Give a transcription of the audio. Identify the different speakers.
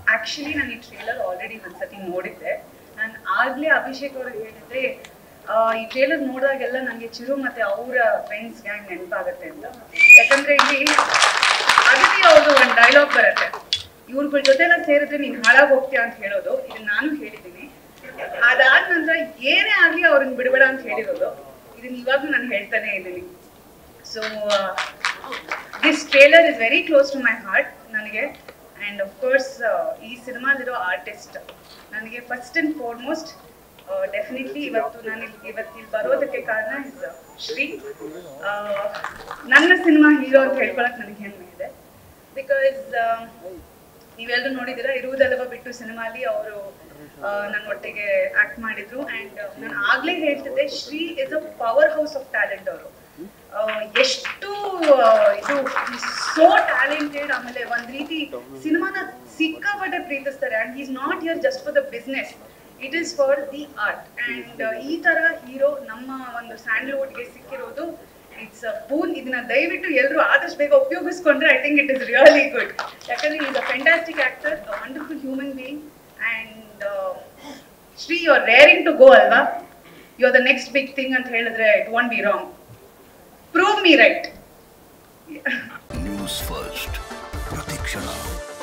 Speaker 1: actually ನಾನು ಈ trailer already ಒಂದ್ಸತಿ ನೋಡಿದ್ದೆ ನಾನು ಆಗ್ಲೇ ಅಭಿಷೇಕ್ ಅವ್ರಿಗೆ ಹೇಳಿದ್ರೆ ಆ, ಈ ಟ್ರೇಲರ್ ನೋಡಿದಾಗೆಲ್ಲ ನನಗೆ ಚಿರು ಮತ್ತೆ ಅವರ ಫ್ರೆಂಡ್ಸ್ ಗ್ಯಾಂಗ್ ನೆನಪಾಗತ್ತೆ ಅಂತ ಯಾಕಂದ್ರೆ ಇಲ್ಲಿ ಅದಿತಿ ಅವ್ರದ್ದು ಒಂದು ಡೈಲಾಗ್ ಬರುತ್ತೆ ಇವ್ರಗಳ ಜೊತೆ ಎಲ್ಲ ಸೇರಿದ್ರೆ ನೀನ್ ಹಾಳಾಗ್ ಹೋಗ್ತೀಯ ಅಂತ ಹೇಳೋದು ಇದನ್ನ ನಾನು ಹೇಳಿದ್ದೀನಿ ಅದಾದ ನಂತರ ಏನೇ ಆಗ್ಲಿ ಅವ್ರನ್ನ ಬಿಡಬೇಡ ಅಂತ ಹೇಳಿರೋದು ಇದನ್ನ ಇವಾಗ್ಲೂ ನಾನು ಹೇಳ್ತಾನೆ ಇದ್ದೀನಿ so this trailer is very close to my heart ನನಗೆ ಆ್ಯಂಡ್ ಆಫ್ ಕೋರ್ಸ್ ಈ ಸಿನಿಮಾಲಿರೋ ಆರ್ಟಿಸ್ಟ್ ನನಗೆ ಫಸ್ಟ್ ಆ್ಯಂಡ್ ಫಾರ್ಮೋಸ್ಟ್ ಡೆಫಿನೆಟ್ಲಿ ಇವತ್ತು ನಾನು ಇಲ್ಲಿ ಇವತ್ತು ಇಲ್ಲಿ ಬರೋದಕ್ಕೆ ಕಾರಣ ಇಸ್ ಶ್ರೀ ಆ, ನನ್ನ ಸಿನಿಮಾ ಹೀರೋ ಅಂತ ಹೇಳ್ಕೊಳಕ್ ನನಗೆ ಹೆಮ್ಮೆ ಇದೆ ಬಿಕಾಸ್ ನೀವೆಲ್ಲರೂ ನೋಡಿದ್ದೀರಾ ಇರುವುದಲ್ಲವ ಬಿಟ್ಟು ಸಿನಿಮಾಲಿ ಅವರು ನನ್ನ ಒಟ್ಟಿಗೆ ಆಕ್ಟ್ ಮಾಡಿದ್ರು ಅಂಡ್ ನಾನು ಆಗ್ಲೇ ಹೇಳ್ತಿದ್ದೆ Shri is a powerhouse of talent ಅವರು ಎಷ್ಟು ಆ, ಇದು ಸೋ ಟ್ಯಾಲೆಂಟೆಡ್ ಆಮೇಲೆ ಒಂದ್ ರೀತಿ ಸಿನಿಮಾನ ಸಿಕ್ಕಾಪಟ್ಟೆ ಪ್ರೀತಿಸ್ತಾರೆ and is not here just for the business it is for the art and ಈ ತರ ಹೀರೋ ನಮ್ಮ ಒಂದು ಸ್ಯಾಂಡಲ್ವುಡ್ಗೆ ಸಿಕ್ಕಿರೋದು ಇಟ್ಸ್ ಅ ಬೂನ್ ಇದನ್ನ ದಯವಿಟ್ಟು ಎಲ್ಲರೂ ಆದಷ್ಟು ಬೇಗ ಉಪಯೋಗಿಸ್ಕೊಂಡ್ರೆ I think it is really good ಯಾಕಂದ್ರೆ is a fantastic actor wonderful human being and Shri you are raring to go ಅಲ್ವಾ you are the next big thing ಅಂತ ಹೇಳಿದ್ರೆ it won't be wrong prove me right
Speaker 2: news first ಪ್ರತಿಕ್ಷಣ